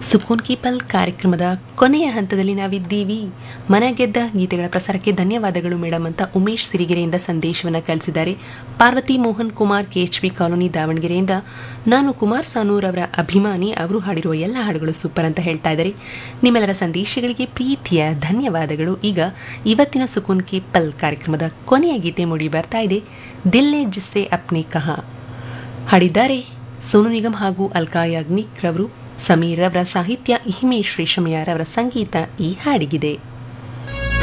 ಸುಕೂನ್ ಕಿ ಪಲ್ ಕಾರ್ಯಕ್ರಮದ ಕೊನೆಯ ಹಂತದಲ್ಲಿ ನಾವಿದ್ದೀವಿ ಮನ ಗೆದ್ದ ಗೀತೆಗಳ ಪ್ರಸಾರಕ್ಕೆ ಧನ್ಯವಾದಗಳು ಮೇಡಮ್ ಅಂತ ಉಮೇಶ್ ಸಿರಿಗೆರೆಯಿಂದ ಸಂದೇಶವನ್ನು ಕಳಿಸಿದ್ದಾರೆ ಪಾರ್ವತಿ ಮೋಹನ್ ಕುಮಾರ್ ಕೆಎಚ್ಬಿ ಕಾಲೋನಿ ದಾವಣಗೆರೆಯಿಂದ ನಾನು ಕುಮಾರ್ ಸಾನೂರ್ ಅವರ ಅಭಿಮಾನಿ ಅವರು ಹಾಡಿರುವ ಎಲ್ಲ ಹಾಡುಗಳು ಸೂಪರ್ ಅಂತ ಹೇಳ್ತಾ ಇದ್ದಾರೆ ನಿಮ್ಮೆಲ್ಲರ ಸಂದೇಶಗಳಿಗೆ ಪ್ರೀತಿಯ ಧನ್ಯವಾದಗಳು ಈಗ ಇವತ್ತಿನ ಸುಕೂನ್ ಕಿ ಪಲ್ ಕಾರ್ಯಕ್ರಮದ ಕೊನೆಯ ಗೀತೆ ಮೂಡಿ ಬರ್ತಾ ಇದೆ ದಿಲ್ಲೆ ಜಿಸ್ಸೆ ಅಪ್ನೆ ಕಹಾ ಹಾಡಿದ್ದಾರೆ ಸೋನು ನಿಗಮ್ ಹಾಗೂ ಅಲ್ಕಾ ಯಾಗ್ನಿಕ್ ರವರು ಸಮೀರ್ ರವರ ಸಾಹಿತ್ಯ ಹಿಮೇಶ್ ರೇಷಮಯ್ಯರವರ ಸಂಗೀತ ಈ ಹಾಡಿಗಿದೆ